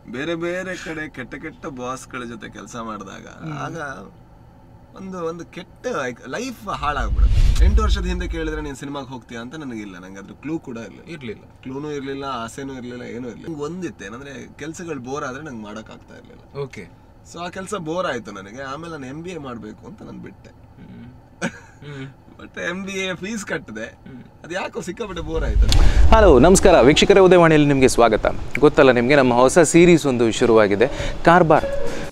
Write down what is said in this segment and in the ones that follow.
ಬೇರೆ ಬೇರೆ ಕಡೆ ಕೆಟ್ಟ ಕೆಟ್ಟ ಬಾಸ್ಗಳ ಜೊತೆ ಕೆಲಸ ಮಾಡಿದಾಗ ಆಗ ಒಂದು ಒಂದು ಕೆಟ್ಟ ಲೈಫ್ ಹಾಳಾಗ್ಬಿಡುತ್ತೆ ಎಂಟು ವರ್ಷದ ಹಿಂದೆ ಕೇಳಿದ್ರೆ ನೀನ್ ಸಿನಿಮಾಗೆ ಹೋಗ್ತೀಯಾ ಅಂತ ನನಗಿಲ್ಲ ನಂಗೆ ಅದ್ರ ಕ್ಲೂ ಕೂಡ ಇರಲಿಲ್ಲ ಇರ್ಲಿಲ್ಲ ಕ್ಲೂನು ಇರ್ಲಿಲ್ಲ ಆಸೆನೂ ಇರ್ಲಿಲ್ಲ ಏನೂ ಇರ್ಲಿಲ್ಲ ಒಂದಿತ್ತೆ ಏನಂದ್ರೆ ಕೆಲ್ಸಗಳು ಬೋರ್ ಆದ್ರೆ ನಂಗೆ ಮಾಡಕ್ ಆಗ್ತಾ ಇರ್ಲಿಲ್ಲ ಓಕೆ ಸೊ ಆ ಕೆಲಸ ಬೋರ್ ಆಯ್ತು ನನಗೆ ಆಮೇಲೆ ನಾನು ಎಂ ಬಿ ಎ ಮಾಡಬೇಕು ಅಂತ ನಾನು ಬಿಟ್ಟೆ but M B A fees ಕಟ್ಟಿದೆ ಅದು ಯಾಕೋ ಸಿಕ್ಕಾಪಟ್ಟೆ ಬೋರ್ ಆಯ್ತು ಅದು. ಹಲೋ ನಮಸ್ಕಾರ ವೀಕ್ಷಕರೇ ಉದಯವಾಣಿಯಲ್ಲಿ ನಿಮಗೆ ಸ್ವಾಗತ ಗೊತ್ತಲ್ಲ ನಿಮಗೆ ನಮ್ಮ ಹೊಸ ಸೀರೀಸ್ ಒಂದು ಶುರುವಾಗಿದೆ ಕಾರ್ಬಾರ್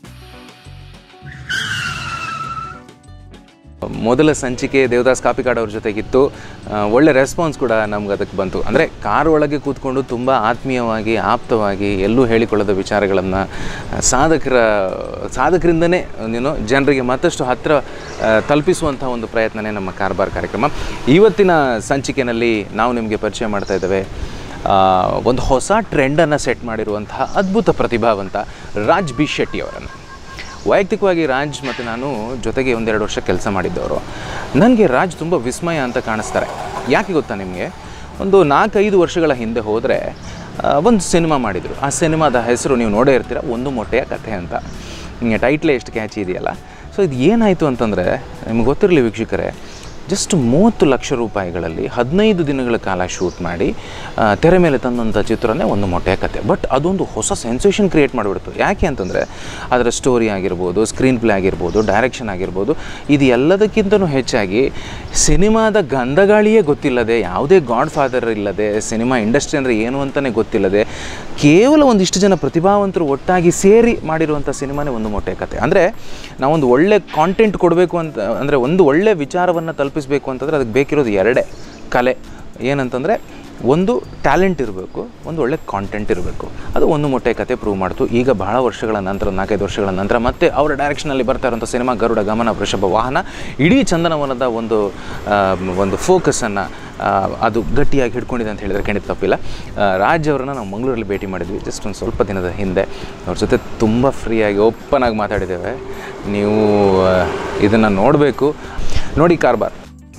ಮೊದಲ ಸಂಚಿಕೆ ದೇವದಾಸ್ ಕಾಪಿಕಾಡ್ ಅವ್ರ ಜೊತೆಗಿತ್ತು ಆ, ಒಳ್ಳೆ ರೆಸ್ಪಾನ್ಸ್ ಕೂಡ ನಮ್ಗೆ ಅದಕ್ಕೆ ಬಂತು ಅಂದರೆ ಕಾರ್ ಒಳಗೆ ಕೂತ್ಕೊಂಡು ತುಂಬ ಆತ್ಮೀಯವಾಗಿ ಆಪ್ತವಾಗಿ ಎಲ್ಲೂ ಹೇಳಿಕೊಳ್ಳದ ವಿಚಾರಗಳನ್ನು ಸಾಧಕರ ಸಾಧಕರಿಂದನೇ ಏನೋ ಜನರಿಗೆ ಮತ್ತಷ್ಟು ಹತ್ತಿರ ಆ, ತಲುಪಿಸುವಂಥ ಒಂದು ಪ್ರಯತ್ನನೇ ನಮ್ಮ ಕಾರ್ಬಾರ್ ಕಾರ್ಯಕ್ರಮ ಇವತ್ತಿನ ಸಂಚಿಕೆಯಲ್ಲಿ ನಾವು ನಿಮಗೆ ಪರಿಚಯ ಮಾಡ್ತಾ ಇದ್ದೇವೆ ಆ, ಒಂದು ಹೊಸ ಟ್ರೆಂಡನ್ನು ಸೆಟ್ ಮಾಡಿರುವಂತಹ ಅದ್ಭುತ ಪ್ರತಿಭಾವಂತ ರಾಜ್ ಬಿ ಶೆಟ್ಟಿ ಅವರನ್ನು ವೈಯಕ್ತಿಕವಾಗಿ ರಾಜ್ ಮತ್ತು ನಾನು ಜೊತೆಗೆ ಒಂದೆರಡು ವರ್ಷ ಕೆಲಸ ಮಾಡಿದ್ದವರು ನನಗೆ ರಾಜ್ ತುಂಬ ವಿಸ್ಮಯ ಅಂತ ಕಾಣಿಸ್ತಾರೆ ಯಾಕೆ ಗೊತ್ತಾ ನಿಮಗೆ ಒಂದು ನಾಲ್ಕೈದು ವರ್ಷಗಳ ಹಿಂದೆ ಹೋದರೆ ಒಂದು ಸಿನಿಮಾ ಮಾಡಿದರು ಆ ಸಿನಿಮಾದ ಹೆಸರು ನೀವು ನೋಡೇ ಇರ್ತೀರ ಒಂದು ಮೊಟ್ಟೆಯ ಕಥೆ ಅಂತ ನಿಮಗೆ ಟೈಟ್ಲೇ ಎಷ್ಟು ಕ್ಯಾಚಿ ಇದೆಯಲ್ಲ ಸೊ ಇದು ಏನಾಯಿತು ಅಂತಂದರೆ ನಿಮ್ಗೆ ಗೊತ್ತಿರಲಿ ವೀಕ್ಷಕರೇ ಜಸ್ಟ್ ಮೂವತ್ತು ಲಕ್ಷ ರೂಪಾಯಿಗಳಲ್ಲಿ ಹದಿನೈದು ದಿನಗಳ ಕಾಲ ಶೂಟ್ ಮಾಡಿ ಆ, ತೆರೆ ಮೇಲೆ ತಂದಂಥ ಚಿತ್ರನೇ ಒಂದು ಮೊಟ್ಟೆಯ ಕತೆ ಬಟ್ ಅದೊಂದು ಹೊಸ ಸೆನ್ಸೇಷನ್ ಕ್ರಿಯೇಟ್ ಮಾಡಿಬಿಡ್ತು ಯಾಕೆ ಅಂತಂದರೆ ಅದರ ಸ್ಟೋರಿ ಆಗಿರ್ಬೋದು ಸ್ಕ್ರೀನ್ ಪ್ಲೇ ಆಗಿರ್ಬೋದು ಡೈರೆಕ್ಷನ್ ಆಗಿರ್ಬೋದು ಇದು ಎಲ್ಲದಕ್ಕಿಂತಲೂ ಹೆಚ್ಚಾಗಿ ಸಿನಿಮಾದ ಗಂಧಗಾಳಿಯೇ ಗೊತ್ತಿಲ್ಲದೆ ಯಾವುದೇ ಗಾಡ್ ಫಾದರ್ ಇಲ್ಲದೆ ಸಿನಿಮಾ ಇಂಡಸ್ಟ್ರಿ ಅಂದರೆ ಏನು ಅಂತಲೇ ಗೊತ್ತಿಲ್ಲದೆ ಕೇವಲ ಒಂದಿಷ್ಟು ಜನ ಪ್ರತಿಭಾವಂತರು ಒಟ್ಟಾಗಿ ಸೇರಿ ಮಾಡಿರುವಂಥ ಸಿನಿಮಾನೇ ಒಂದು ಮೊಟ್ಟೆ ಕತೆ ಅಂದರೆ ನಾವೊಂದು ಒಳ್ಳೆ ಕಾಂಟೆಂಟ್ ಕೊಡಬೇಕು ಅಂತ ಅಂದರೆ ಒಂದು ಒಳ್ಳೆ ವಿಚಾರವನ್ನು ತಲುಪಿಸಬೇಕು ಅಂತಂದರೆ ಅದಕ್ಕೆ ಬೇಕಿರೋದು ಎರಡೇ ಕಲೆ ಏನಂತಂದರೆ ಒಂದು ಟ್ಯಾಲೆಂಟ್ ಇರಬೇಕು ಒಂದು ಒಳ್ಳೆ ಕಾಂಟೆಂಟ್ ಇರಬೇಕು ಅದು ಒಂದು ಮೊಟ್ಟೆ ಕತೆ ಪ್ರೂವ್ ಮಾಡ್ತು ಈಗ ಬಹಳ ವರ್ಷಗಳ ನಂತರ ನಾಲ್ಕೈದು ವರ್ಷಗಳ ನಂತರ ಮತ್ತೆ ಅವರ ಡೈರೆಕ್ಷನಲ್ಲಿ ಬರ್ತಾ ಇರುವಂಥ ಸಿನಿಮಾ ಗರುಡ ಗಮನ ವೃಷಭ ವಾಹನ ಇಡೀ ಚಂದನವನದ ಒಂದು ಆ, ಒಂದು ಫೋಕಸನ್ನು ಅದು ಗಟ್ಟಿಯಾಗಿ ಹಿಡ್ಕೊಂಡಿದೆ ಅಂತ ಹೇಳಿದರೆ ಖಂಡಿತ ತಪ್ಪಿಲ್ಲ ಆ, ರಾಜ್ ಅವರನ್ನು ನಾವು ಮಂಗಳೂರಲ್ಲಿ ಭೇಟಿ ಮಾಡಿದ್ವಿ ಜಸ್ಟ್ ಒಂದು ಸ್ವಲ್ಪ ದಿನದ ಹಿಂದೆ ಅವ್ರ ಜೊತೆ ತುಂಬ ಫ್ರೀಯಾಗಿ ಓಪನ್ ಆಗಿ ಮಾತಾಡಿದ್ದೇವೆ ನೀವು ಇದನ್ನು ನೋಡಬೇಕು ನೋಡಿ ಕಾರ್ಬಾರ್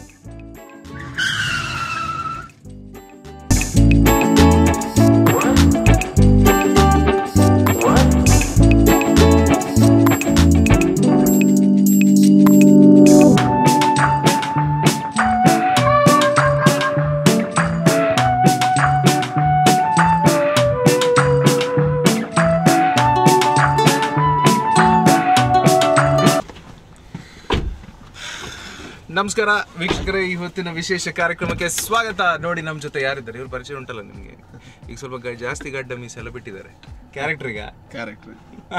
ನಮಸ್ಕಾರ ವೀಕ್ಷಕರೇ ಇವತ್ತಿನ ವಿಶೇಷ ಕಾರ್ಯಕ್ರಮಕ್ಕೆ ಸ್ವಾಗತ ನೋಡಿ ನಮ್ಮ ಜೊತೆ ಯಾರಿದ್ದಾರೆ ಇವ್ರ ಪರಿಚಯ ಉಂಟಲ್ಲ ನಿಮಗೆ ಈಗ ಸ್ವಲ್ಪ ಗ- ಜಾಸ್ತಿ ಗಡ್ಡ ಮೀಸೆಲ್ಲ ಬಿಟ್ಟಿದ್ದಾರೆ ಕ್ಯಾರೆಕ್ಟ್ರಿಗ ಕ್ಯಾರೆಕ್ಟರ್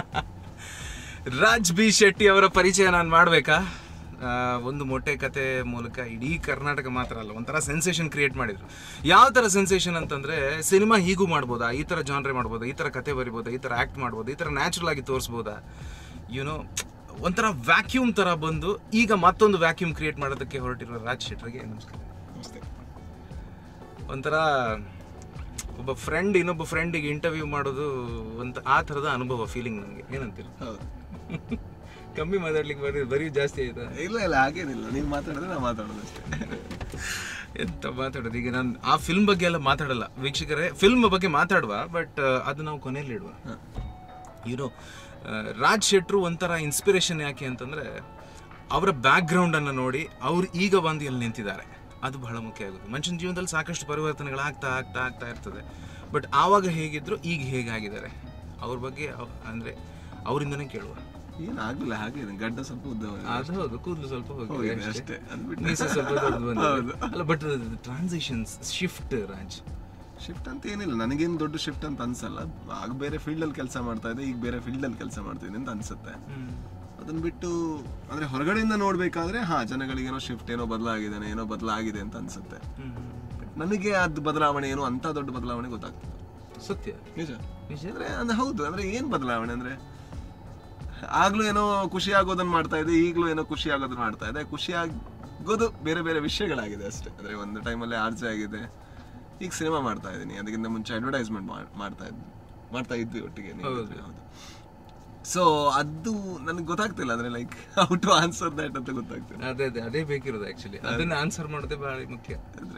ರಾಜ್ ಬಿ ಶೆಟ್ಟಿ ಅವರ ಪರಿಚಯ ನಾನು ಮಾಡಬೇಕಾ ಒಂದು ಮೊಟ್ಟೆ ಕತೆ ಮೂಲಕ ಇಡೀ ಕರ್ನಾಟಕ ಮಾತ್ರ ಅಲ್ಲ ಒಂಥರ ಸೆನ್ಸೇಷನ್ ಕ್ರಿಯೇಟ್ ಮಾಡಿದ್ರು ಯಾವ ಥರ ಸೆನ್ಸೇಷನ್ ಅಂತಂದರೆ ಸಿನಿಮಾ ಹೀಗೂ ಮಾಡ್ಬೋದಾ ಈ ಥರ ಜಾನ್ರೆ ಮಾಡ್ಬೋದಾ ಈ ಥರ ಕತೆ ಬರಿಬೋದಾ ಈ ಥರ ಆ್ಯಕ್ಟ್ ಮಾಡ್ಬೋದಾ ಈ ಥರ ನ್ಯಾಚುರಲ್ ಆಗಿ ತೋರಿಸ್ಬೋದಾ ಯುನೋ ಒಂಥರ ವ್ಯಾಕ್ಯೂಮ್ ಥರ ಬಂದು ಈಗ ಮತ್ತೊಂದು ವ್ಯಾಕ್ಯೂಮ್ ಕ್ರಿಯೇಟ್ ಮಾಡೋದಕ್ಕೆ ಹೊರಟಿರೋ ರಾಜ್ ಶೆಟ್ರಿಗೆ ನಮಸ್ಕಾರ ನಮಸ್ತೆ ಒಂಥರ ಒಬ್ಬ ಫ್ರೆಂಡ್ ಇನ್ನೊಬ್ಬ ಫ್ರೆಂಡಿಗೆ ಇಂಟರ್ವ್ಯೂ ಮಾಡೋದು ಒಂದು ಆ ಥರದ ಅನುಭವ ಫೀಲಿಂಗ್ ನನಗೆ ಏನಂತೀರ ಹೌದು ಕಮ್ಮಿ ಮಾತಾಡ್ಲಿಕ್ಕೆ ಬರೀ ಬರೀ ಜಾಸ್ತಿ ಆಯ್ತಾ ಇಲ್ಲ ಇಲ್ಲ ಹಾಗೇನಿಲ್ಲ ನೀವು ಮಾತಾಡಿದ್ರೆ ನಾವು ಮಾತಾಡೋದು ಅಷ್ಟೇ ಎಂತ ಮಾತಾಡೋದು ಈಗ ನಾನು ಆ ಫಿಲ್ಮ್ ಬಗ್ಗೆ ಎಲ್ಲ ಮಾತಾಡಲ್ಲ ವೀಕ್ಷಕರೇ ಫಿಲ್ಮ್ ಬಗ್ಗೆ ಮಾತಾಡುವ ಬಟ್ ಅದು ನಾವು ಕೊನೆಯಲ್ಲಿ ಇಡುವ ಯುನೋ ರಾಜ್ ಶೆಟ್ರು ಒಂಥರ ಇನ್ಸ್ಪಿರೇಷನ್ ಯಾಕೆ ಅಂತಂದ್ರೆ ಅವರ ಬ್ಯಾಕ್ಗ್ರೌಂಡನ್ನು ನೋಡಿ ಅವ್ರು ಈಗ ಬಂದು ಇಲ್ಲಿ ನಿಂತಿದ್ದಾರೆ ಅದು ಬಹಳ ಮುಖ್ಯ ಆಗುತ್ತೆ ಮನುಷ್ಯನ ಜೀವನದಲ್ಲಿ ಸಾಕಷ್ಟು ಪರಿವರ್ತನೆಗಳು ಆಗ್ತಾ ಆಗ್ತಾ ಆಗ್ತಾ ಇರ್ತದೆ ಬಟ್ ಆವಾಗ ಹೇಗಿದ್ರು ಈಗ ಹೇಗಾಗಿದ್ದಾರೆ ಅವ್ರ ಬಗ್ಗೆ ಅವ್- ಅಂದ್ರೆ ಅವರಿಂದನೇ ಕೇಳುವ ಏನಾಗ್ಲಿಲ್ಲ ಹಾಗೆ ಗಡ್ಡ ಸ್ವಲ್ಪ ಉದ್ದ ಹೋಗಿದೆ. ಅದು ಹೌದು ಕೂದಲು ಸ್ವಲ್ಪ ಹೋಗಿದೆ ಹೋಗಿದೆ ಅಷ್ಟೇ. ಅಷ್ಟೇ ಅದ್ಬಿಟ್ಟು ಮೀಸೆ ಸ್ವಲ್ಪ ದೊಡ್ಡದು ಬಂದಿದೆ. ಹೌದು. ಅಲ್ಲ but transitions shift Raj shift ಅಂತ ಏನಿಲ್ಲ ನನಗೇನು ದೊಡ್ಡ ಶಿಫ್ಟ್ ಅಂತ ಅನ್ಸಲ್ಲ ಆಗ ಬೇರೆ ಫೀಲ್ಡ್ ಅಲ್ಲಿ ಕೆಲಸ ಮಾಡ್ತಾ ಇದ್ದೆ ಈಗ ಬೇರೆ ಫೀಲ್ಡ್ ಅಲ್ಲಿ ಕೆಲಸ ಮಾಡ್ತಿದ್ದೀನಿ ಅಂತ ಅನ್ಸುತ್ತೆ ಅದನ್ನ ಬಿಟ್ಟು ಅಂದ್ರೆ ಹೊರಗಡೆಯಿಂದ ನೋಡ್ಬೇಕಾದ್ರೆ ಹಾ ಜನಗಳಿಗೆ ಏನೋ ಶಿಫ್ಟ್ ಏನೋ ಬದಲಾಗಿದೆ ಏನೋ ಬದಲಾಗಿದೆ ಅಂತ ಅನ್ಸುತ್ತೆ ನನಗೆ ಅದು ಬದಲಾವಣೆ ಏನು ಅಂತ ದೊಡ್ಡ ಬದಲಾವಣೆ ಗೊತ್ತಾಗ್ತದೆ ಸತ್ಯ ನಿಜ ನಿಜ ಅಂದ್ರೆ ಅಂದ್ರೆ ಹೌದು ಅಂದ್ರೆ ಏನ್ ಬದಲಾವಣೆ ಅಂದ್ರೆ ಆಗ್ಲೂ ಏನೋ ಖುಷಿ ಆಗೋದನ್ನ ಮಾಡ್ತಾ ಇದೆ ಈಗ್ಲೂ ಏನೋ ಖುಷಿ ಆಗೋದನ್ನ ಮಾಡ್ತಾ ಇದೆ ಖುಷಿ ಆಗೋದು ಬೇರೆ ಬೇರೆ ವಿಷಯಗಳಾಗಿದೆ ಅಷ್ಟೇ ಅಂದ್ರೆ ಒಂದು ಟೈಮಲ್ಲಿ ಆರ್ಜೆ ಆಗಿದೆ ಈಗ ಸಿನಿಮಾ ಮಾಡ್ತಾ ಇದ್ದೀನಿ ಅದಕ್ಕಿಂತ ಮುಂಚೆ ಅಡ್ವರ್ಟೈಸ್ಮೆಂಟ್ ಮಾಡ್ತಾ ಇದ್ವಿ ಮಾಡ್ತಾ ಇದ್ವಿ ಒಟ್ಟಿಗೆ ನೀವು ಹೌದು. ಹೌದು ಸೊ ಅದು ನನಗೆ ಗೊತ್ತಾಗ್ತಿಲ್ಲ ಅಂದ್ರೆ like how to answer that ಅಂತ ಗೊತ್ತಾಗ್ತಿಲ್ಲ ಅದೇ ಅದೇ ಅದೇ ಬೇಕಿರೋದು ಆಕ್ಚುಲಿ ಅದನ್ನ ಆನ್ಸರ್ ಮಾಡೋದೇ ಬಹಳ ಮುಖ್ಯ ಅಂದ್ರೆ ಎಂತ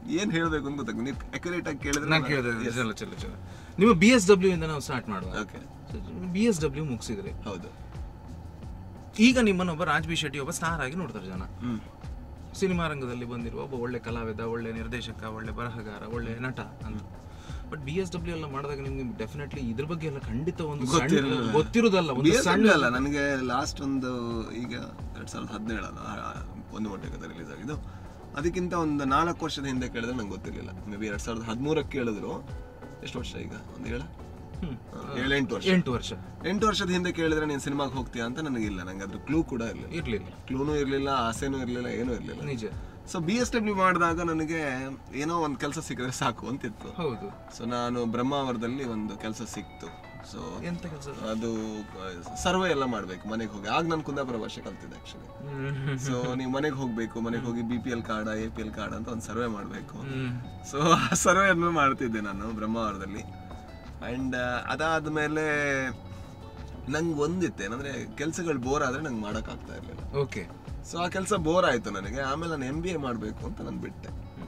ಏನ್ ಹೇಳ್ಬೇಕು ಅಂತ ಗೊತ್ತಾಗ ನೀವು ಅಕ್ಯುರೇಟ್ ಆಗಿ ಕೇಳಿದ್ರೆ ನಾನು ಕೇಳಿದೆ ಚಲೋ ಚಲೋ ಚಲೋ ನಿಮ್ಮ ಬಿ ಎಸ್ ಡಬ್ಲ್ಯೂ ಇಂದ ನಾವು ಸ್ಟಾರ್ಟ್ ಮಾಡುವ ಓಕೆ ಬಿ ಎಸ್ ಡಬ್ಲ್ಯೂ ಮುಗಿಸಿದ್ರಿ ಹೌದು ಈಗ ನಿಮ್ಮನ್ನೊಬ್ಬ ರಾಜ್ ಬಿ ಶೆಟ್ಟಿ ಒಬ್ಬ ಸ್ಟಾರ್ ಆಗಿ ನೋಡ್ತಾರೆ ಜನ ಹ್ಮ್ ಸಿನಿಮಾ ರಂಗದಲ್ಲಿ ಬಂದಿರುವ ಒಬ್ಬ ಒಳ್ಳೆ ಕಲಾವಿದ ಒಳ್ಳೆ ನಿರ್ದೇಶಕ ಒಳ್ಳೆ ಬರಹಗಾರ ಒಳ್ಳೆ ನಟ ಅಂತ ಬಟ್ ಬಿ ಎಸ್ ಡಬ್ಲ್ಯೂ ಎಲ್ಲ ಮಾಡಿದಾಗ ನಿಮ್ಗೆ ಡೆಫಿನೆಟ್ಲಿ ಇದ್ರ ಬಗ್ಗೆ ಎಲ್ಲ ಖಂಡಿತ ಒಂದು ಸಣ್ಣ- ಗೊತ್ತಿರಲಿಲ್ಲ. ಗೊತ್ತಿರೋದಲ್ಲ ಒಂದು BSW ಸಣ್ಣ ಅಲ್ಲ ನನಗೆ ಲಾಸ್ಟ್ ಒಂದು ಈಗ ಎರಡ್ ಸಾವಿರದ ಹದಿನೇಳಲ್ಲ ಒಂದು ಮೊಟ್ಟೆ ಕತೆ ರಿಲೀಸ್ ಆಗಿದ್ದು ಅದಕ್ಕಿಂತ ಒಂದು ನಾಲ್ಕು ವರ್ಷದ ಹಿಂದೆ ಕೇಳಿದ್ರೆ ನಂಗೆ ಗೊತ್ತಿರಲಿಲ್ಲ ಮೇ ಬಿ ಎರಡ್ ಸಾವಿರದ ಹದಿಮೂರಕ್ಕೆ ಕೇಳಿದ್ರು ಎಷ್ಟು ವರ್ಷ ಈಗ ಒಂದು ಏಳ ಹ್ಮ್. ಏಳೆಂಟು ವರ್ಷ ಎಂಟು ವರ್ಷ ಎಂಟು ವರ್ಷದ ಹಿಂದೆ ಕೇಳಿದ್ರೆ ನೀನು ಸಿನಿಮಾಗೆ ಹೋಗ್ತೀಯಾ ಅಂತ ನನಗಿಲ್ಲ ನಂಗೆ ಅದ್ರ ಕ್ಲೂ ಕೂಡ ಇರಲಿಲ್ಲ ಇರ್ಲಿಲ್ಲ ಕ್ಲೂನೂ ಇರಲಿಲ್ಲ ಆಸೆನೂ ಇರಲಿಲ್ಲ ಏನೂ ಇರಲಿಲ್ಲ ನಿಜ ಸೊ ಬಿ ಎಸ್ ಡಬ್ಲ್ಯೂ ಮಾಡಿದಾಗ ನನಗೆ ಏನೋ ಒಂದು ಕೆಲಸ ಸಿಕ್ಕಿದ್ರೆ ಸಾಕು ಅಂತಿತ್ತು ಹೌದು ಸೊ ನಾನು ಬ್ರಹ್ಮಾವರದಲ್ಲಿ ಒಂದು ಕೆಲಸ ಸಿಕ್ತು ಸೊ ಎಂತ ಕೆಲಸ ಅದು ಸರ್ವೆ ಎಲ್ಲ ಮಾಡ್ಬೇಕು ಮನೆಗೆ ಹೋಗಿ ಆಗ ನಾನು ಕುಂದಾಪುರ ಭಾಷೆ ಕಲ್ತಿದ್ದೆ ಆಕ್ಚುಲಿ ಸೊ ನೀವು ಮನೆಗೆ ಹೋಗ್ಬೇಕು ಮನೆಗೆ ಹೋಗಿ B P L card A P L card ಅಂತ ಒಂದು ಸರ್ವೆ ಮಾಡಬೇಕು ಸೊ ಆ ಸರ್ವೆಯನ್ನು ಮಾಡ್ತಿದ್ದೆ ನಾನು ಬ್ರಹ್ಮಾವರದಲ್ಲಿ ಆ್ಯಂಡ್ ಅದಾದ್ಮೇಲೆ ನಂಗೆ ಒಂದಿತ್ತು ಏನಂದ್ರೆ ಕೆಲಸಗಳು ಬೋರ್ ಆದ್ರೆ ನಂಗೆ ಮಾಡೋಕ್ಕಾಗ್ತಾ ಇರಲಿಲ್ಲ ಓಕೆ ಸೊ ಆ ಕೆಲಸ ಬೋರ್ ಆಯ್ತು ನನಗೆ ಆಮೇಲೆ ನಾನು ಎಂ ಬಿ ಎ ಮಾಡಬೇಕು ಅಂತ ನಾನು ಬಿಟ್ಟೆ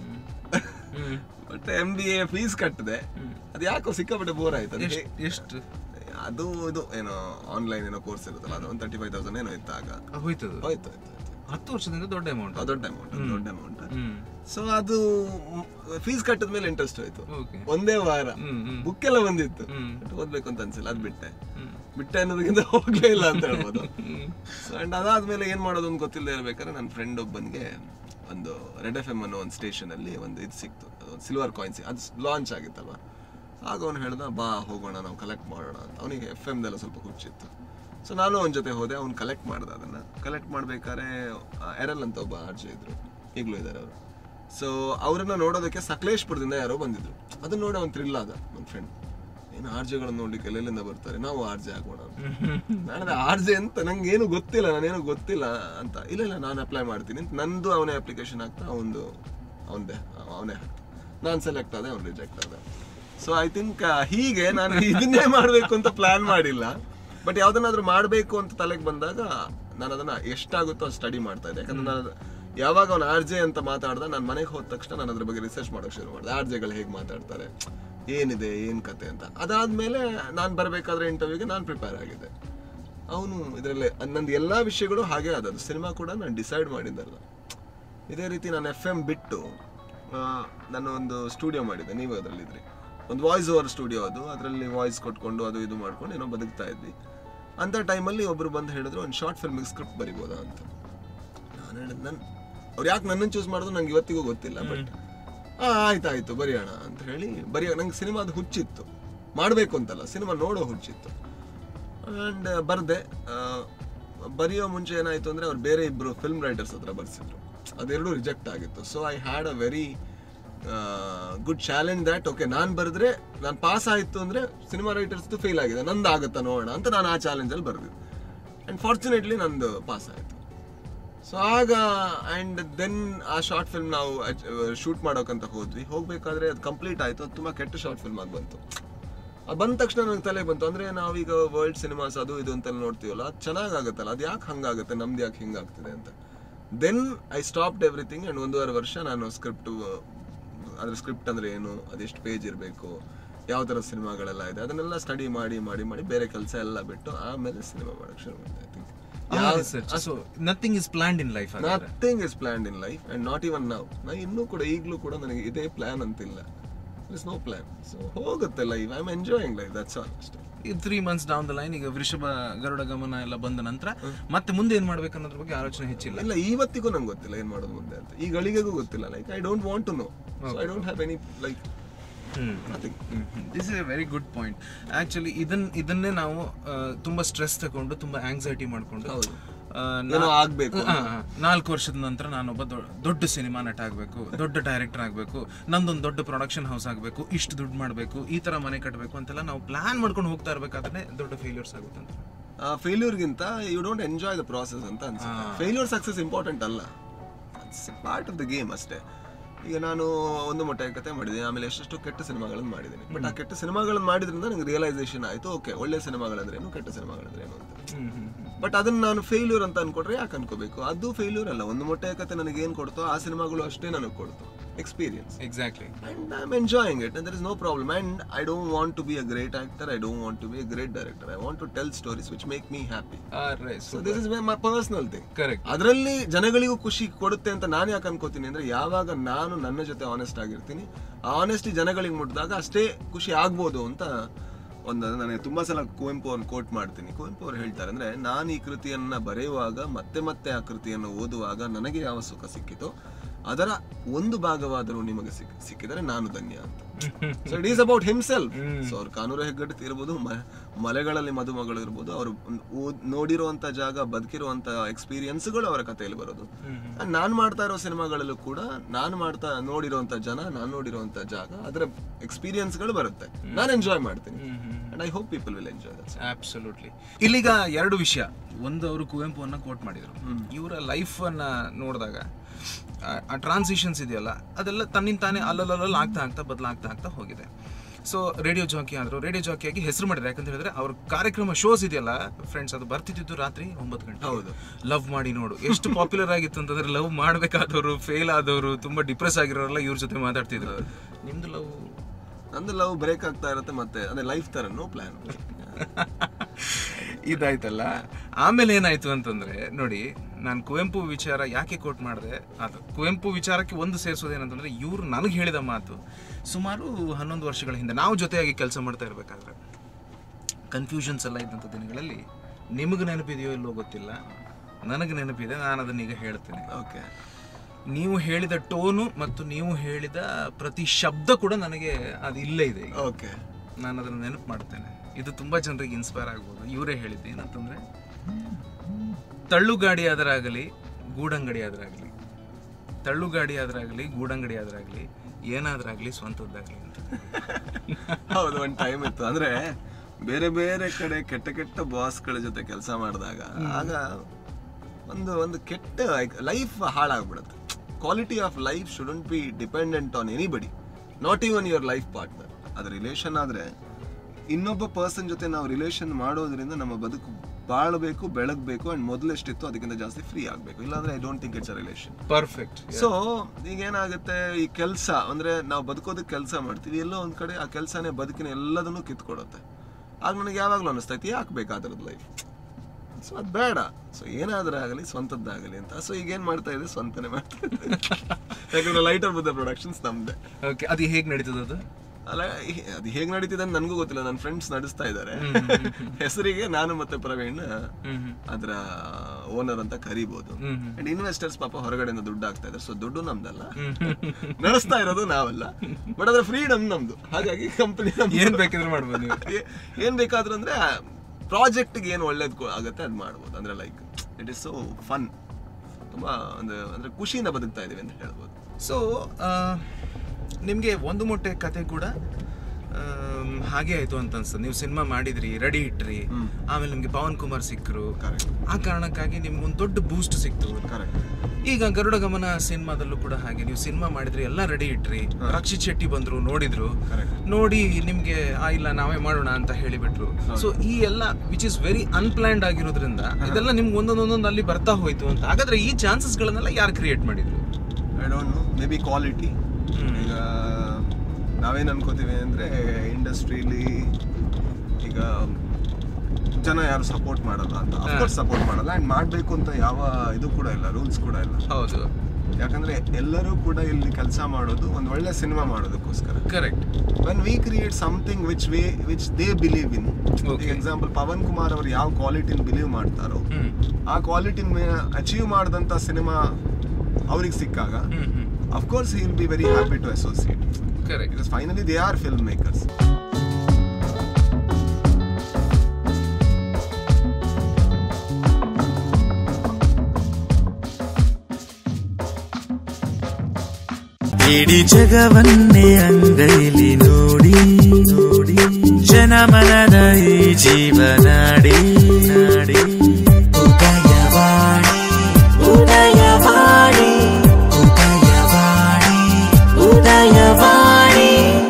but M B A fees ಕಟ್ಟಿದೆ ಅದು ಯಾಕೋ ಸಿಕ್ಕಾಪಟ್ಟೆ ಬೋರ್ ಆಯ್ತು ಅದಕ್ಕೆ ಎಷ್ಟು ಅದು ಇದು ಏನೋ ಆನ್ಲೈನ್ ಏನೋ ಕೋರ್ಸ್ ಇರುತ್ತಲ್ಲ ಅದು ಒಂದು ತರ್ಟಿ ಫೈವ್ ತೌಸಂಡ್ ಏನೋ ಇತ್ತು ಆಗ ಹೋಯ್ತದು ಹೋಯ್ತು ಹೋಯ್ತು ಹೋಯ್ತು ಹತ್ತು ವರ್ಷದಿಂದ ದೊಡ್ಡ ಅಮೌಂಟ್ ಅದು ದೊಡ್ಡ ಅಮೌಂಟ್ ದೊಡ್ಡ ಅಮೌಂಟ್ ಹ್ಮ್ ಸೊ ಅದು ಫೀಸ್ ಕಟ್ಟಿದ ಮೇಲೆ ಇಂಟ್ರೆಸ್ಟ್ ಹೋಯ್ತು ಓಕೆ ಒಂದೇ ವಾರ ಹ್ಮ್ ಹ್ಮ್ ಬುಕ್ ಎಲ್ಲ ಬಂದಿತ್ತು ಹ್ಮ್. ಬಟ್ ಓದ್ಬೇಕು ಅಂತ ಅನ್ಸಿಲ್ಲ ಅದ್ ಬಿಟ್ಟೆ ಹ್ಮ್ ಬಿಟ್ಟೆ ಅನ್ನೋದಕ್ಕಿಂತ ಹೋಗ್ಲೇ ಇಲ್ಲ ಅಂತ ಹೇಳ್ಬೋದು ಹ್ಮ್. ಸೊ ಅಂಡ್ ಅದಾದ್ಮೇಲೆ ಏನ್ ಮಾಡೋದು ಅಂತ ಗೊತ್ತಿಲ್ಲದೆ ಇರ್ಬೇಕಾದ್ರೆ ನನ್ನ ಫ್ರೆಂಡ್ ಒಬ್ಬನಿಗೆ ಒಂದು ರೆಡ್ ಎಫ್ ಎಮ್ ಅನ್ನೋ ಒಂದು ಸ್ಟೇಷನ್ ಅಲ್ಲಿ ಒಂದು ಇದು ಸಿಕ್ತು ಸಿಲ್ವರ್ ಕಾಯಿನ್ಸ್ ಅದು ಲಾಂಚ್ ಆಗಿತ್ತಲ್ವ ಆಗ ಅವ್ನು ಹೇಳ್ದ ಬಾ ಹೋಗೋಣ ನಾವು ಕಲೆಕ್ಟ್ ಮಾಡೋಣ ಅಂತ ಅವನಿಗೆ ಎಫ್ ಎಮ್ದೆಲ್ಲ ಸ್ವಲ್ಪ ಹುಚ್ಚಿತ್ತು ಸೊ ನಾನು ಅವನ ಜೊತೆ ಹೋದೆ ಅವ್ನು ಕಲೆಕ್ಟ್ ಮಾಡ್ದೆ ಅದನ್ನ ಕಲೆಕ್ಟ್ ಮಾಡ್ಬೇಕಾದ್ರೆ ಎರಲ್ ಅಂತ ಒಬ್ಬ ಆರ್ಜೆ ಇದ್ರು ಈಗಲೂ ಇದ್ದಾರೆ ಅವರು ಸೊ ಅವರನ್ನ ನೋಡೋದಕ್ಕೆ ಸಕಲೇಶ್ಪುರದಿಂದ ಯಾರೋ ಬಂದಿದ್ರು ಅದನ್ನ ನೋಡಿ ಅವ್ನು ಥ್ರಿಲ್ ಆದ ನನ್ನ ಫ್ರೆಂಡ್ ಏನು ಆರ್ಜೆಗಳನ್ನ ನೋಡ್ಲಿಕ್ಕೆ ಎಲ್ಲೆಲ್ಲಿಂದ ಬರ್ತಾರೆ ನಾವು ಆರ್ಜೆ ಆಗೋಣ ಅಂತ ನಾನದ ಆರ್ಜೆ ಅಂತ ನಂಗೆ ಏನು ಗೊತ್ತಿಲ್ಲ ನಾನೇನು ಗೊತ್ತಿಲ್ಲ ಅಂತ ಇಲ್ಲ ಇಲ್ಲ ನಾನು ಅಪ್ಲೈ ಮಾಡ್ತೀನಿ ಅಂತ ನಂದು ಅವನೇ ಅಪ್ಲಿಕೇಶನ್ ಹಾಕ್ತಾ ಅವನದು ಅವನದೇ ಅವನೇ ಹಾಕ್ತ ನಾನು ಸೆಲೆಕ್ಟ್ ಆದೆ ಅವ್ನು ರಿಜೆಕ್ಟ್ ಆದ ಸೊ ಐ ಥಿಂಕ್ ಹೀಗೆ ನಾನು ಇದನ್ನೇ ಮಾಡಬೇಕು ಅಂತ ಪ್ಲಾನ್ ಮಾಡಿಲ್ಲ ಬಟ್ ಯಾವ್ದನ್ನಾದ್ರೂ ಮಾಡಬೇಕು ಅಂತ ತಲೆಗೆ ಬಂದಾಗ ನಾನು ಅದನ್ನ ಎಷ್ಟಾಗುತ್ತೋ ಸ್ಟಡಿ ಮಾಡ್ತಾ ಇದ್ದೆ ಯಾಕಂದ್ರೆ ನಾನು ಯಾವಾಗ ಅವ್ನು ಆರ್ಜೆ ಅಂತ ಮಾತಾಡ್ದ ನಾನು ಮನೆಗೆ ಹೋದ ತಕ್ಷಣ ನಾನು ಅದ್ರ ಬಗ್ಗೆ ರಿಸರ್ಚ್ ಮಾಡೋಕೆ ಶುರು ಮಾಡಿದೆ ಆರ್ಜೆಗಳು ಹೇಗೆ ಮಾತಾಡ್ತಾರೆ ಏನಿದೆ ಏನ್ ಕತೆ ಅಂತ ಅದಾದ್ಮೇಲೆ ನಾನು ಬರಬೇಕಾದ್ರೆ ಇಂಟರ್ವ್ಯೂಗೆ ನಾನು ಪ್ರಿಪೇರ್ ಆಗಿದ್ದೆ ಅವನು ಇದರಲ್ಲಿ ನಂದು ಎಲ್ಲಾ ವಿಷಯಗಳು ಹಾಗೆ ಆದದ್ದು ಸಿನಿಮಾ ಕೂಡ ನಾನು ಡಿಸೈಡ್ ಮಾಡಿದ್ದಲ್ಲ ಇದೇ ರೀತಿ ನಾನು ಎಫ್ ಎಮ್ ಬಿಟ್ಟು ಆ, ನಾನು ಒಂದು ಸ್ಟುಡಿಯೋ ಮಾಡಿದ್ದೆ ನೀವು ಅದರಲ್ಲಿದ್ರಿ ಒಂದು ವಾಯ್ಸ್ ಓವರ್ ಸ್ಟುಡಿಯೋ ಅದು ಅದರಲ್ಲಿ ವಾಯ್ಸ್ ಕೊಟ್ಕೊಂಡು ಅದು ಇದು ಮಾಡ್ಕೊಂಡು ಏನೋ ಬದುಕ್ತಾ ಇದ್ವಿ ಅಂತ ಟೈಮಲ್ಲಿ ಒಬ್ರು ಬಂದು ಹೇಳಿದ್ರು ಒಂದು ಶಾರ್ಟ್ ಫಿಲ್ಮಿಗೆ ಸ್ಕ್ರಿಪ್ಟ್ ಬರಿಬೋದಾ ಅಂತ ನಾನು ಹೇಳಿದ್ ನನ್ ಅವ್ರು ಯಾಕೆ ನನ್ನನ್ನು ಚೂಸ್ ಮಾಡಿದ್ರು ನಂಗೆ ಇವತ್ತಿಗೂ ಗೊತ್ತಿಲ್ಲ ಬಟ್ ಆ ಆಯ್ತು ಆಯ್ತು ಬರೆಯೋಣ ಅಂತ ಹೇಳಿ ಬರೆಯೋ ನಂಗೆ ಸಿನಿಮಾದ ಹುಚ್ಚಿತ್ತು ಮಾಡಬೇಕು ಅಂತಲ್ಲ ಸಿನಿಮಾ ನೋಡೋ ಹುಚ್ಚಿತ್ತು ಆ್ಯಂಡ್ ಬರೆದೆ ಬರೆಯೋ ಮುಂಚೆ ಏನಾಯ್ತು ಅಂದ್ರೆ ಅವ್ರು ಬೇರೆ ಇಬ್ರು ಫಿಲ್ಮ್ ರೈಟರ್ಸ್ ಹತ್ರ ಬರ್ಸಿದ್ರು ಅದೆರಡು ರಿಜೆಕ್ಟ್ ಆಗಿತ್ತು so I had a very good challenge that okay ನಾನು ಬರೆದ್ರೆ ನಾನು ಪಾಸ್ ಆಯ್ತು ಅಂದ್ರೆ ಸಿನಿಮಾ ರೈಟರ್ಸ್ದು ಫೇಲ್ ಆಗಿದೆ ನಂದು ಆಗುತ್ತಾ ನೋಡೋಣ ಅಂತ ನಾನು ಆ ಚಾಲೆಂಜಲ್ಲಿ ಬರೆದಿದ್ದೆ ಆ್ಯಂಡ್ ಫಾರ್ಚುನೇಟ್ಲಿ ನಂದು ಪಾಸ್ ಆಯಿತು ಸೊ ಆಗ ಆ್ಯಂಡ್ ದೆನ್ ಆ ಶಾರ್ಟ್ ಫಿಲ್ಮ್ ನಾವು ಶೂಟ್ ಮಾಡೋಕಂತ ಹೋದ್ವಿ ಹೋಗ್ಬೇಕಾದ್ರೆ ಅದು ಕಂಪ್ಲೀಟ್ ಆಯಿತು ಅದು ತುಂಬ ಕೆಟ್ಟ ಶಾರ್ಟ್ ಫಿಲ್ಮ್ ಆಗಿ ಬಂತು ಅದು ಬಂದ ತಕ್ಷಣ ನನಗೆ ತಲೆ ಬಂತು ಅಂದರೆ ನಾವೀಗ ವರ್ಲ್ಡ್ ಸಿನಿಮಾಸ್ ಅದು ಇದು ಅಂತೆಲ್ಲ ನೋಡ್ತೀವಲ್ಲ ಅದು ಚೆನ್ನಾಗಾಗುತ್ತಲ್ಲ ಅದು ಯಾಕೆ ಹಂಗಾಗುತ್ತೆ ನಮ್ದು ಯಾಕೆ ಹಿಂಗಾಗ್ತಿದೆ ಅಂತ then I stopped everything and ಒಂದೂವರೆ ವರ್ಷ ನಾನು ಸ್ಕ್ರಿಪ್ಟ್ ಅದ್ರ ಸ್ಕ್ರಿಪ್ಟ್ ಅಂದರೆ ಏನು ಅದೆಷ್ಟು ಪೇಜ್ ಇರಬೇಕು ಯಾವ ಥರ ಸಿನಿಮಾಗಳೆಲ್ಲ ಇದೆ ಅದನ್ನೆಲ್ಲ ಸ್ಟಡಿ ಮಾಡಿ ಮಾಡಿ ಮಾಡಿ ಬೇರೆ ಕೆಲಸ ಎಲ್ಲ ಬಿಟ್ಟು ಆಮೇಲೆ ಸಿನಿಮಾ ಮಾಡೋಕ್ಕೆ ಶುರು ಮಾಡಿದೆ I think research so nothing is planned in life nothing is planned in life and not even ನಾವು ನಾ ಇನ್ನೂ ಕೂಡ ಈಗಲೂ ಕೂಡ ನನಗೆ ಇದೇ ಪ್ಲಾನ್ ಅಂತಿಲ್ಲ ಇಸ್ ನೋ ಪ್ಲಾನ್ ಸೊ ಹೋಗುತ್ತೆ life I am enjoying life that's all ಅಷ್ಟೇ three months down the line ಈಗ ವೃಷಭ ಗರುಡ ಗಮನ ಎಲ್ಲ ಬಂದ ನಂತರ ಮತ್ತೆ ಮುಂದೆ ಏನ್ ಮಾಡ್ಬೇಕು ಅನ್ನೋದ್ರ ಬಗ್ಗೆ ಆಲೋಚನೆ ಹೆಚ್ಚಿಲ್ಲ ಇಲ್ಲ ಇವತ್ತಿಗೂ ನಂಗೆ ಗೊತ್ತಿಲ್ಲ ಏನ್ ಮಾಡೋದು ಮುಂದೆ ಅಂತ ಈ ಗಳಿಗೆಗೂ ಗೊತ್ತಿಲ್ಲ like I don't want to know so I don't have any like nothing this is a very good point actually ಇದನ್ ಇದನ್ನೇ ನಾವು ಆ, ತುಂಬಾ ಸ್ಟ್ರೆಸ್ ತಗೊಂಡು ತುಂಬಾ ಆಂಗ್ಸೈಟಿ ಮಾಡ್ಕೊಂಡು ಹೌದು. ಆ, ಏನೋ ಆಗ್ಬೇಕು ಆ, ಆ, ನಾಲ್ಕು ವರ್ಷದ ನಂತರ ನಾನೊಬ್ಬ ದೊ- ದೊಡ್ಡ ಸಿನಿಮಾ ನಟ ಆಗಬೇಕು ದೊಡ್ಡ ಡೈರೆಕ್ಟರ್ ಆಗಬೇಕು ನಂದೊಂದು ದೊಡ್ಡ ಪ್ರೊಡಕ್ಷನ್ ಹೌಸ್ ಆಗಬೇಕು ಇಷ್ಟು ದುಡ್ಡು ಮಾಡಬೇಕು ಈ ತರ ಮನೆ ಕಟ್ಟಬೇಕು ಅಂತೆಲ್ಲ ನಾವು ಪ್ಲಾನ್ ಮಾಡ್ಕೊಂಡು ಹೋಗ್ತಾ ಇರ್ಬೇಕಾದ್ರೆ ದೊಡ್ಡ ಫೇಲ್ಯೂರ್ಸ್ ಆಗುತ್ತೆ ಅಂತ ಫೇಲ್ಯೂರ್ಗಿಂತ you don't enjoy the process ಅಂತ ಅನ್ಸುತ್ತೆ ಫೇಲ್ಯೂರ್ ಸಕ್ಸಸ್ ಇಂಪಾರ್ಟೆಂಟ್ ಅಲ್ಲ it's part of the game ಅಷ್ಟೇ ಈಗ ನಾನು ಒಂದು ಮೊಟ್ಟೆ ಕತೆ ಮಾಡಿದ್ದೀನಿ ಆಮೇಲೆ ಎಷ್ಟೆಷ್ಟು ಕೆಟ್ಟ ಸಿನಿಮಾಗಳನ್ನು ಮಾಡಿದ್ದೀನಿ ಬಟ್ ಆ ಕೆಟ್ಟ ಸಿನಿಮಾಗಳನ್ನು ಮಾಡಿದ್ರಿಂದ ನಂಗೆ ರಿಯಲೈಸೇಷನ್ ಆಯಿತು ಓಕೆ ಒಳ್ಳೆ ಸಿನಿಮಾಗಳಂದ್ರೇನು ಕೆಟ್ಟ ಸಿನಿಮಾಗಳಂದ್ರೇನು ಅಂತ ಬಟ್ ಅದನ್ನ ನಾನು ಫೇಲ್ಯೂರ್ ಅಂತ ಅನ್ಕೊಂಡ್ರೆ ಯಾಕೆ ಅನ್ಕೋಬೇಕು ಅದು ಫೇಲ್ಯೂರ್ ಅಲ್ಲ ಒಂದು ಮೊಟ್ಟೆ ಕತೆ ನನಗೆ ಏನು ಕೊಡ್ತೋ ಆ ಸಿನಿಮಾಗಳು ಅಷ್ಟೇ ನನಗೆ ಕೊಡ್ತು experience. Exactly And I'm enjoying it, and there is no problem. And I don't want to be a great actor. I don't want to be a great director. I want to tell stories which make me happy. So this is my personal thing. Correct ಅದರಲ್ಲಿ ಜನಗಳಿಗೂ ಖುಷಿ ಕೊಡುತ್ತೆ ಅಂತ ನಾನು ಯಾಕೆ ಅನ್ಕೋತೀನಿ ಅಂದ್ರೆ ಯಾವಾಗ ನಾನು ನನ್ನ ಜೊತೆ ಆನೆಸ್ಟ್ ಆಗಿರ್ತೀನಿ ಆ ಆನೆಸ್ಟಿ ಜನಗಳಿಗೆ ಮುಟ್ಟಿದಾಗ ಅಷ್ಟೇ ಖುಷಿ ಆಗ್ಬೋದು ಅಂತ ಒಂದು ನನಗೆ ತುಂಬಾ ಸಲ ಕುವೆಂಪು ಅವ್ರನ್ನ ಕೋಟ್ ಮಾಡ್ತೀನಿ ಕುವೆಂಪು ಅವ್ರು ಹೇಳ್ತಾರೆ ಅಂದ್ರೆ ನಾನು ಈ ಕೃತಿಯನ್ನ ಬರೆಯುವಾಗ ಮತ್ತೆ ಮತ್ತೆ ಆ ಕೃತಿಯನ್ನು ಓದುವಾಗ ನನಗೆ ಯಾವ ಸುಖ ಸಿಕ್ಕಿತೋ ಅದರ ಒಂದು ಭಾಗವಾದರೂ ನಿಮಗೆ ಸಿಕ್ ಸಿಕ್ಕಿದರೆ ನಾನು ಧನ್ಯ ಅಂತ so it is about himself so ಅವ್ರು ಕಾನೂರು ಹೆಗ್ಗಡ್ತಿ ಇರ್ಬೋದು ಮ- ಮಲೆಗಳಲ್ಲಿ ಮದುಮಗಳು ಇರ್ಬೋದು ಅವರು ನೋಡಿರುವಂತ ಜಾಗ ಬದುಕಿರುವಂತ ಎಕ್ಸ್ಪೀರಿಯನ್ಸ್ಗಳು ಅವರ ಕಥೆಯಲ್ಲಿ ಬರೋದು And ನಾನ್ ಮಾಡ್ತಾ ಇರೋ ಸಿನಿಮಾಗಳಲ್ಲೂ ಕೂಡ ನಾನು ಮಾಡ್ತಾ ನೋಡಿರುವಂತ ಜನ ನಾನು ನೋಡಿರುವಂತ ಜಾಗ ಅದರ ಎಕ್ಸ್ಪೀರಿಯನ್ಸ್ಗಳು ಬರುತ್ತೆ ನಾನು ಎಂಜಾಯ್ ಮಾಡ್ತೀನಿ and I hope people will enjoy that's absolutely ಇಲ್ಲಿಗ ಎರಡು ವಿಷಯ ಒಂದು ಅವರು ಕುವೆಂಪುವನ್ನ ಕೋಟ್ ಮಾಡಿದ್ರು ಇವರ ಲೈಫ್ ಅನ್ನ ನೋಡಿದಾಗ ಆ ಟ್ರಾನ್ಸಿಷನ್ಸ್ ಇದೆಯಲ್ಲ ಅದೆಲ್ಲ ತನ್ನಿಂದ ತಾನೇ ಅಲ್ಲಲ್ಲಲ್ಲಿ ಆಗ್ತಾ ಆಗ್ತಾ ಬದಲಾಗ್ತಾ ಆಗ್ತಾ ಹೋಗಿದೆ ಸೊ ರೇಡಿಯೋ ಜಾಕಿ ಆದ್ರು ರೇಡಿಯೋ ಜಾಕಿಯಾಗಿ ಹೆಸರು ಮಾಡಿದ್ರು ಯಾಕಂತ ಹೇಳಿದ್ರೆ ಅವ್ರ ಕಾರ್ಯಕ್ರಮ ಶೋಸ್ ಇದೆಯಲ್ಲ ಫ್ರೆಂಡ್ಸ್ ಅದು ಬರ್ತಿದ್ದು ರಾತ್ರಿ ಒಂಬತ್ತು ಗಂಟೆ ಹೌದು. ಲವ್ ಮಾಡಿ ನೋಡು ಎಷ್ಟು ಪಾಪ್ಯುಲರ್ ಆಗಿತ್ತು ಅಂತಂದ್ರೆ ಲವ್ ಮಾಡ್ಬೇಕಾದವರು ಫೇಲ್ ಆದವರು ತುಂಬಾ ಡಿಪ್ರೆಸ್ ಆಗಿರೋರೆಲ್ಲ ಇವ್ರ ಜೊತೆ ಮಾತಾಡ್ತಿದ್ರು ನಿಮ್ದು ಲವ್ ನಂದು ಲವ್ ಬ್ರೇಕ್ ಆಗ್ತಾ ಇರುತ್ತೆ ಮತ್ತೆ ಅದೇ ಲೈಫ್ ತರ ನೋ ಪ್ಲಾನ್ ಇದಾಯ್ತಲ್ಲ ಆಮೇಲೆ ಏನಾಯ್ತು ಅಂತಂದ್ರೆ ನೋಡಿ ನಾನು ಕುವೆಂಪು ವಿಚಾರ ಯಾಕೆ ಕೋಟ್ ಮಾಡಿದೆ ಅದು ಕುವೆಂಪು ವಿಚಾರಕ್ಕೆ ಒಂದು ಸೇರಿಸೋದೇನಂತಂದ್ರೆ ಇವ್ರು ನನಗೆ ಹೇಳಿದ ಮಾತು ಸುಮಾರು ಹನ್ನೊಂದು ವರ್ಷಗಳ ಹಿಂದೆ ನಾವು ಜೊತೆಯಾಗಿ ಕೆಲಸ ಮಾಡ್ತಾ ಇರಬೇಕಾದ್ರೆ ಕನ್ಫ್ಯೂಷನ್ಸ್ ಎಲ್ಲ ಇದ್ದಂಥ ದಿನಗಳಲ್ಲಿ ನಿಮಗೆ ನೆನಪಿದೆಯೋ ಇಲ್ಲೋ ಗೊತ್ತಿಲ್ಲ ನನಗೆ ನೆನಪಿದೆ ನಾನು ಅದನ್ನ ಈಗ ಹೇಳ್ತೇನೆ ಓಕೆ ನೀವು ಹೇಳಿದ ಟೋನು ಮತ್ತು ನೀವು ಹೇಳಿದ ಪ್ರತಿ ಶಬ್ದ ಕೂಡ ನನಗೆ ಅದು ಇಲ್ಲೇ ಇದೆ ಈಗ ಓಕೆ ನಾನು ಅದನ್ನು ನೆನಪು ಮಾಡ್ತೇನೆ ಇದು ತುಂಬಾ ಜನರಿಗೆ ಇನ್ಸ್ಪೈರ್ ಆಗ್ಬೋದು ಇವರೇ ಹೇಳಿದ್ದು ಏನಂತಂದ್ರೆ ತಳ್ಳುಗಾಡಿ ಆದರಾಗಲಿ ಗೂಡಂಗಡಿ ಆದರಾಗಲಿ ತಳ್ಳುಗಾಡಿ ಆದರಾಗಲಿ ಗೂಡಂಗಡಿ ಆದರಾಗಲಿ ಏನಾದ್ರಾಗಲಿ ಸ್ವಂತದ್ದಾಗಲಿ ಅಂತ ಹೌದು ಒಂದ್ ಟೈಮ್ ಇತ್ತು ಅಂದ್ರೆ ಬೇರೆ ಬೇರೆ ಕಡೆ ಕೆಟ್ಟ ಕೆಟ್ಟ ಬಾಸ್ಗಳ ಜೊತೆ ಕೆಲಸ ಮಾಡಿದಾಗ ಆಗ ಒಂದು ಒಂದು ಕೆಟ್ಟ ಲೈಫ್ ಹಾಳಾಗ್ಬಿಡುತ್ತೆ quality of life shouldn't be dependent on anybody not even your life partner ಅದು ರಿಲೇಷನ್ ಆದ್ರೆ ಇನ್ನೊಬ್ಬ ಪರ್ಸನ್ ಜೊತೆ ನಾವು ರಿಲೇಷನ್ ಮಾಡೋದ್ರಿಂದ ನಮ್ಮ ಬದುಕು ಬಾಳ್ಬೇಕು ಬೆಳಗ್ಬೇಕು ಅಂಡ್ ಮೊದಲೆಷ್ಟಿತ್ತು ಅದಕ್ಕಿಂತ ಜಾಸ್ತಿ ಫ್ರೀ ಆಗ್ಬೇಕು ಇಲ್ಲಾಂದ್ರೆ I don't think it's a relation perfect so ಈಗ ಏನಾಗುತ್ತೆ ಈ ಕೆಲಸ ಅಂದ್ರೆ ನಾವು ಬದುಕೋದಕ್ಕೆ ಕೆಲಸ ಮಾಡ್ತೀವಿ ಎಲ್ಲೋ ಒಂದ್ ಕಡೆ ಆ ಕೆಲಸನೇ ಬದುಕಿನ ಎಲ್ಲದನ್ನು ಕಿತ್ಕೊಡುತ್ತೆ ಆಗ ನನಗೆ ಯಾವಾಗ್ಲೂ ಅನಿಸ್ತೈತಿ ಯಾಕೆ ಬೇಕಾದ್ರದ್ದು ಲೈಫ್ ಸೊ ಅದು ಬೇಡ ಸೊ ಏನಾದ್ರೂ ಆಗಲಿ ಸ್ವಂತದ್ದಾಗಲಿ ಅಂತ ಸೊ ಈಗ ಏನ್ ಮಾಡ್ತಾ ಇದೆ ಸ್ವಂತನೇ ಮಾಡ್ತಾ ಇದೆ ಯಾಕಂದ್ರೆ ಲೈಟರ್ ಬುದ್ಧ ಪ್ರೊಡಕ್ಷನ್ಸ್ ನಮ್ದೆ ಓಕೆ ಅದು ಹೇಗೆ ನಡೀತದೆ ಅದು ಅಲ್ಲ ಹೇ- ಅದು ಹೇಗ್ ನಡೀತಿದೆ ಅಂತ ನನಗೂ ಗೊತ್ತಿಲ್ಲ ನನ್ನ ಫ್ರೆಂಡ್ಸ್ ನಡೆಸ್ತಾ ಇದ್ದಾರೆ ಹೆಸರಿಗೆ ನಾನು ಮತ್ತೆ ಪ್ರವೀಣ್ ಅದರ ಓನರ್ ಅಂತ ಕರಿಬಹುದು ಅಂಡ್ ಇನ್ವೆಸ್ಟರ್ಸ್ ಪಾಪ ಹೊರಗಡೆಯಿಂದ ದುಡ್ಡು ಆಗ್ತಾ ಇದ್ದಾರೆ ಸೊ ದುಡ್ಡು ನಮ್ದಲ್ಲ ನಡೆಸ್ತಾ ಇರೋದು ನಾವಲ್ಲ ಬಟ್ ಅದ್ರ ಫ್ರೀಡಮ್ ನಮ್ದು ಹಾಗಾಗಿ ಕಂಪನಿ ಏನ್ ಬೇಕಿದ್ರೆ ಮಾಡ್ಬೋದು ನೀವು ಏನ್ ಬೇಕಾದ್ರೂ ಅಂದ್ರೆ ಪ್ರಾಜೆಕ್ಟ್ಗೆ ಏನು ಒಳ್ಳೇದು ಆಗುತ್ತೆ ಅದು ಮಾಡ್ಬೋದು ಅಂದ್ರೆ like it is so fun ತುಂಬಾ ಅಂದ್ರೆ ಅಂದ್ರೆ ಖುಷಿಯಿಂದ ಬದುಕ್ತಾ ಇದೀವಿ ಅಂತ ಹೇಳ್ಬೋದು ಸೊ ನಿಮಗೆ ಒಂದು ಮೊಟ್ಟೆ ಕತೆ ಕೂಡ ಆಮ್, ಹಾಗೆ ಆಯ್ತು ಅಂತ ಅನ್ಸ್ತದೆ ನೀವು ಸಿನಿಮಾ ಮಾಡಿದ್ರಿ ರೆಡಿ ಇಟ್ರಿ ಆಮೇಲೆ ನಿಮ್ಗೆ ಪವನ್ ಕುಮಾರ್ ಸಿಕ್ಕರು ಕರೆಕ್ಟ್ ಆ ಕಾರಣಕ್ಕಾಗಿ ನಿಮ್ಗೆ ಒಂದು ದೊಡ್ಡ ಬೂಸ್ಟ್ ಸಿಕ್ತು ಕರೆಕ್ಟ್ ಈಗ ಗರುಡ ಗಮನ ಸಿನಿಮಾದಲ್ಲೂ ಕೂಡ ಹಾಗೆ ನೀವು ಸಿನಿಮಾ ಮಾಡಿದ್ರಿ ಎಲ್ಲ ರೆಡಿ ಇಟ್ರಿ ರಕ್ಷಿತ್ ಶೆಟ್ಟಿ ಬಂದ್ರು ನೋಡಿದ್ರು Correct. ನೋಡಿ ನಿಮ್ಗೆ ಆ ಇಲ್ಲ ನಾವೇ ಮಾಡೋಣ ಅಂತ ಹೇಳಿಬಿಟ್ರು ಸೊ ಈ ಎಲ್ಲ ವಿಚ್ ಇಸ್ ವೆರಿ ಅನ್ಪ್ಲಾನ್ಡ್ ಆಗಿರೋದ್ರಿಂದ ಇದೆಲ್ಲ ನಿಮ್ಗೆ ಒಂದೊಂದೊಂದೊಂದು ಅಲ್ಲಿ ಬರ್ತಾ ಹೋಯ್ತು ಅಂತ ಹಾಗಾದ್ರೆ ಈ ಚಾನ್ಸಸ್ಗಳನ್ನೆಲ್ಲ ಯಾರು ಕ್ರಿಯೇಟ್ ಮಾಡಿದ್ರು I don't know maybe quality ಈಗ ನಾವೇನು ಅನ್ಕೋತೀವಿ ಅಂದರೆ ಇಂಡಸ್ಟ್ರೀಲಿ ಈಗ ಜನ ಯಾರು ಸಪೋರ್ಟ್ ಮಾಡಲ್ಲ ಅಂತ ಅಫ್ಕೋರ್ಸ್ ಸಪೋರ್ಟ್ ಮಾಡಲ್ಲ ಆ್ಯಂಡ್ ಮಾಡಬೇಕು ಅಂತ ಯಾವ ಇದು ಕೂಡ ಇಲ್ಲ ರೂಲ್ಸ್ ಕೂಡ ಇಲ್ಲ ಹೌದು ಯಾಕಂದ್ರೆ ಎಲ್ಲರೂ ಕೂಡ ಇಲ್ಲಿ ಕೆಲಸ ಮಾಡೋದು ಒಂದು ಒಳ್ಳೆ ಸಿನಿಮಾ ಮಾಡೋದಕ್ಕೋಸ್ಕರ correct when we create something which way which they believe in Okay. Example Pavan Kumar ಅವರು ಯಾವ ಕ್ವಾಲಿಟಿನ ಬಿಲೀವ್ ಮಾಡ್ತಾರೋ ಹ್ಮ್ ಆ ಕ್ವಾಲಿಟಿನ ಅಚೀವ್ ಮಾಡಿದಂಥ ಸಿನಿಮಾ ಅವ್ರಿಗೆ ಸಿಕ್ಕಾಗ hmm hmm of course he will be very happy to associate correct because finally they are filmmakers. ಇಡೀ ಜಗವನ್ನೇ ಅಂಗೈಲಿ ನೋಡಿ ನೋಡಿ ಜನಮನದ ಈ ಜೀವನಾಡಿ